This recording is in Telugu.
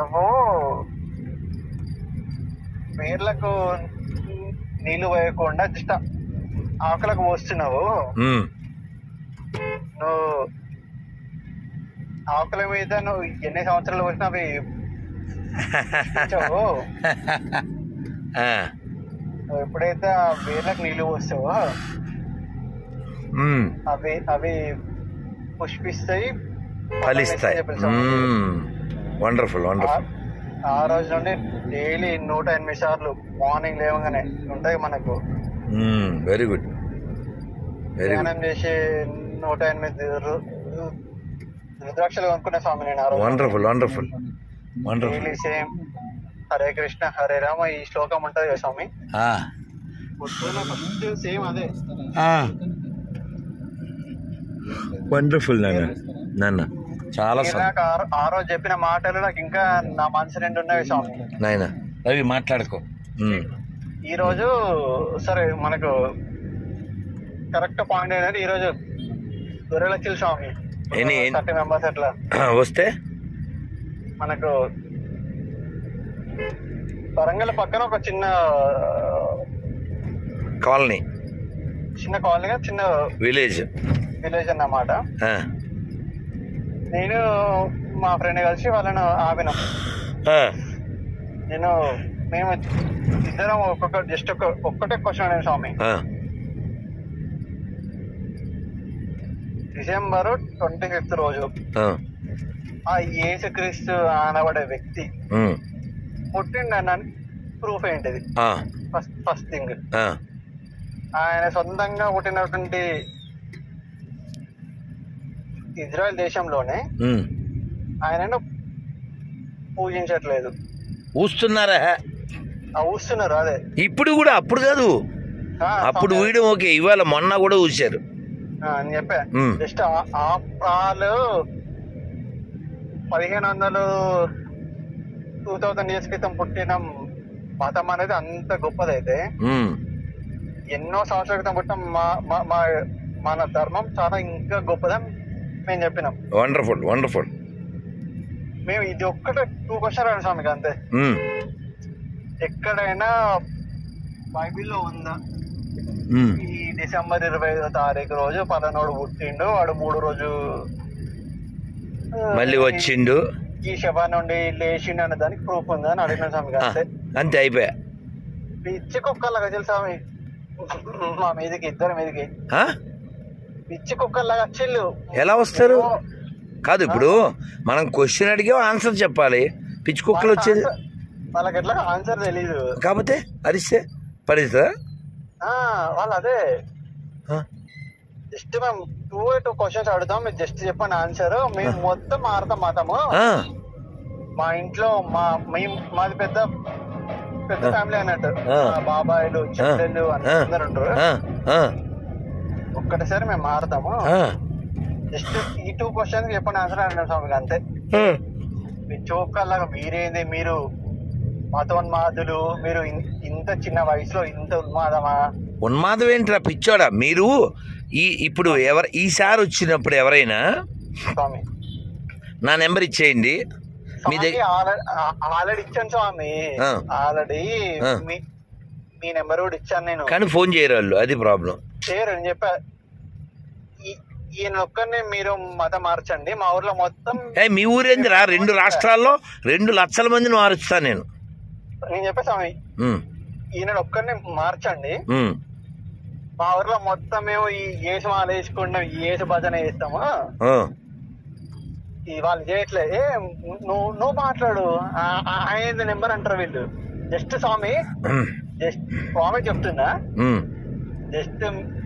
నువ్వు పేర్లకు నీళ్లు వేయకుండా జస్ట్ ఆకులకు పోస్తున్నావు ఉమ్. నువ్వు ఆకుల మీద నువ్వు ఎన్ని సంవత్సరాలు పోసినా అవి పుష్పించవు. ఆ, నువ్వు ఎప్పుడైతే ఆ వేర్లకు నీళ్లు పోస్తావో ఉమ్. అవి అవి పుష్పిస్తాయి ఫలిస్తాయి చెప్పారు స్వామి. వండర్ఫుల్ వండర్ఫుల్ ఆ రోజు నుండి డైలీ నూట ఎనిమిది సార్లు మార్నింగ్ లేవగానే ఉంటాయి మనకు వెరీ గుడ్ వెరీ గుడ్ ధ్యానం చేసి నూట ఎనిమిది రు- రు- రుద్రాక్షలు కొనుక్కునే స్వామి నేను ఆ రోజు wonderful wonderful wonderful daily same Hare Krishna Hare Rama ఈ శ్లోకం ఉంటది కదా స్వామి పొద్దున ఫస్ట్ సేమ్ అదే వండర్ఫుల్ నాన్న నాన్న చాలా మీరు నాకు ఆ- ఆ రోజు చెప్పిన మాటలు నాకు ఇంకా నా మనసు నిండు ఉన్నవి స్వామి నాయన రవి మాట్లాడుకో ఉమ్. ఈ రోజు సరే మనకు కరెక్ట్ పాయింట్ ఏంటంటే ఈ రోజు గొర్రెలచ్చిల్ స్వామి ఎన్ని- ఎన్ని- థర్టీ మెంబర్స్ అట్లా వస్తే మనకు వరంగల్ పక్కన ఒక చిన్న కాలనీ చిన్న కాలనీగా చిన్న విలేజ్ విలేజ్ అన్నమాట ఆ. నేను మా ఫ్రెండ్ కలిసి వాళ్ళను ఆపినాం ఆ. నేను మేము ఇద్దరం ఒక్కొక్క జస్ట్ ఒక ఒక్కటే క్వశ్చన్ అడిగాను స్వామి ఆ. డిసెంబర్ ట్వంటీ ఫిఫ్త్ రోజు ఆ. ఆ యేసుక్రీస్తు అనబడే వ్యక్తి ఉమ్. పుట్టిండని ప్రూఫ్ ఏంటిది ఆ. ఫస్ట్ ఫస్ట్ థింగ్ ఆ. ఆయన సొంతంగా పుట్టినటువంటి ఇజ్రాయెల్ దేశంలోనే ఉమ్. ఆయనను పూజించట్లేదు ఊస్తున్నారా ఆ ఊస్తున్నారు అదే ఇప్పుడు కూడా అప్పుడు కాదు ఆ, అప్పుడు స్వామి, వీడియో ఓకే ఇవాళ మొన్న కూడా ఊసారు ఆ, అని చెప్పా ఉమ్. జస్ట్ ఆఫ్రాల్ పదిహేను వందలు టూ థౌజండ్ ఇయర్స్ క్రితం పుట్టిన మతం అనేది అంత గొప్పదైతే ఉమ్. ఎన్నో సంవత్సరాల క్రితం పుట్టిన మా మా- మా మన ధర్మం చాలా ఇంకా గొప్పదని మేము చెప్పినాం వండర్ఫుల్ వండర్ఫుల్ మేము ఇది ఒక్కటే టూ క్వశ్చన్ అడిగిన స్వామికి అంతే ఉమ్. ఎక్కడైనా బైబిల్లో ఉందా ఉమ్. ఈ డిసెంబర్ ఇరవై ఐదో తారీఖు రోజు పలానోడు పుట్టిండు వాడు మూడు రోజు ఆ, మళ్ళీ వచ్చిండు ఈ శవ నుండి లేచిండు అనే దానికి ప్రూఫ్ ఉందా అని అడిగిన స్వామికి ఆ, అంతే అంతే అయిపోయా పిచ్చి కుక్కలాగా తెలుసు స్వామి మా మీదకి ఇద్దరు మీదకి ఆ? పిచ్చి కుక్కలాగా చిల్లు ఎలా వస్తారు కాదు ఇప్పుడు మనం క్వశ్చన్ అడిగా ఆన్సర్ చెప్పాలి పిచ్చి కుక్కలు వచ్చేది వాళ్ళకి ఎట్లా ఆన్సర్ తెలీదు కాకపోతే అరిస్తే పడిస్తా ఆ, వాళ్ళు అదే జస్ట్ మేము టూ టూ క్వశ్చన్స్ అడుగుతాం మీరు జస్ట్ చెప్పండి ఆన్సర్ మేము మొత్తం మారుతాం మాతాము మా ఇంట్లో మా మేము మాది పెద్ద పెద్ద ఫ్యామిలీ అన్నట్టు ఆ. మా బాబాయిలు చెల్లెళ్ళు అందరు ఉంటారు ఒక్కటేసారి మేము మారుతాము జస్ట్ ఈ టూ క్వశ్చన్స్ చెప్పండి ఆన్సర్ అడిగిన స్వామికి అంతే మీ చోకల్లాగా మీరేంది మీరు మతోన్మాదులు మీరు ఇన్- ఇంత చిన్న వయసులో ఇంత ఉన్మాదమా ఉన్మాదం ఏంట్రా పిచ్చోడా మీరు ఈ ఇప్పుడు ఎవరు ఈసారి వచ్చినప్పుడు ఎవరైనా స్వామి నా నెంబర్ ఇచ్చేయండి మీ స్వామి దగ్గర ఆల్రెడీ ఆల్రెడీ ఇచ్చాను స్వామి ఆ. ఆల్రెడీ ఆ. మీ మీ నెంబర్ కూడా ఇచ్చాను నేను కానీ ఫోన్ చేయరు వాళ్ళు అది ప్రాబ్లం చేయరు అని చెప్పా ఈ- ఈయన ఒక్కరిని మీరు మతం మార్చండి మా ఊర్లో మొత్తం ఏ మీ ఊరేందిరా రెండు రాష్ట్రాల్లో రెండు లక్షల మందిని మారుస్తాను నేను నేను చెప్పా స్వామి ఉమ్, ఈయన ఒక్కరిని మార్చండి ఉమ్, మా ఊర్లో మొత్తం మేము ఈ ఏసు మాల వేసుకుంటాం ఈ ఏసు భజన చేస్తాము ఆ, ఈ వాళ్ళు చేయట్లే ఏ నువ్వు నువ్వు మాట్లాడు ఆ- ఆ- ఆయన నెంబర్ అంటారు వీళ్ళు జస్ట్ స్వామి ఉమ్, జస్ట్ స్వామి చెప్తున్నా ఉమ్, జస్ట్